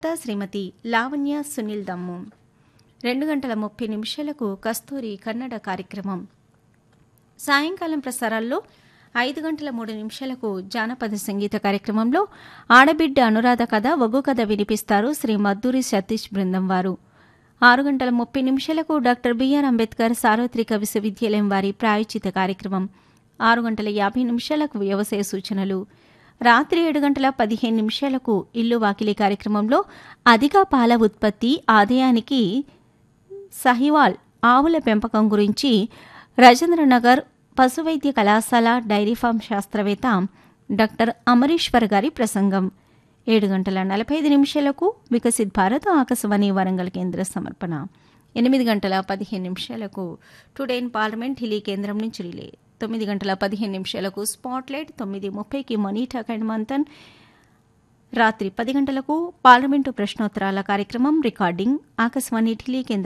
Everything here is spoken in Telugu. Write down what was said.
శ్రీమతి లావణ్య సునీల్ దమ్ము రెండు గంటల ముప్పై నిమిషాలకు కస్తూరి కన్నడ కార్యక్రమం సాయంకాలం ప్రసారాల్లో ఐదు గంటల మూడు నిమిషాలకు జానపద సంగీత కార్యక్రమంలో ఆడబిడ్డ అనురాధ కథ ఒగ్గు కథ వినిపిస్తారు శ్రీ మద్దూరి సతీష్ బృందం వారు ఆరు గంటల ముప్పై నిమిషాలకు డాక్టర్ బిఆర్ అంబేద్కర్ సార్వత్రిక విశ్వవిద్యాలయం వారి ప్రాయోజిత కార్యక్రమం ఆరు గంటల యాభై నిమిషాలకు వ్యవసాయ సూచనలు రాత్రి ఏడు గంటల పదిహేను నిమిషాలకు ఇల్లు వాకిలి కార్యక్రమంలో అధిక పాల ఉత్పత్తి ఆదాయానికి సహివాల్ ఆవుల పెంపకం గురించి రాజేంద్రనగర్ పశువైద్య కళాశాల డైరీ ఫార్మ్ శాస్త్రవేత్త డాక్టర్ అమరీశ్వర్ గారి ప్రసంగం ఏడు గంటల నలభై ఐదు నిమిషాలకు వికసిత్ భారత్ ఆకాశవాణి వరంగల్ కేంద్ర సమర్పణ ఎనిమిది గంటల పదిహేను నిమిషాలకు టుడే ఇన్ పార్లమెంట్ ఢిల్లీ కేంద్రం నుంచి రిలే తొమ్మిది గంటల పదిహేను నిమిషాలకు స్పాట్లైట్ తొమ్మిది ముప్పైకి మనీ టాక్ అండ్ మంతన్ రాత్రి పది గంటలకు పార్లమెంటు ప్రశ్నోత్తరాల కార్యక్రమం రికార్డింగ్ ఆకాశవాణి ఢిల్లీ కేంద్ర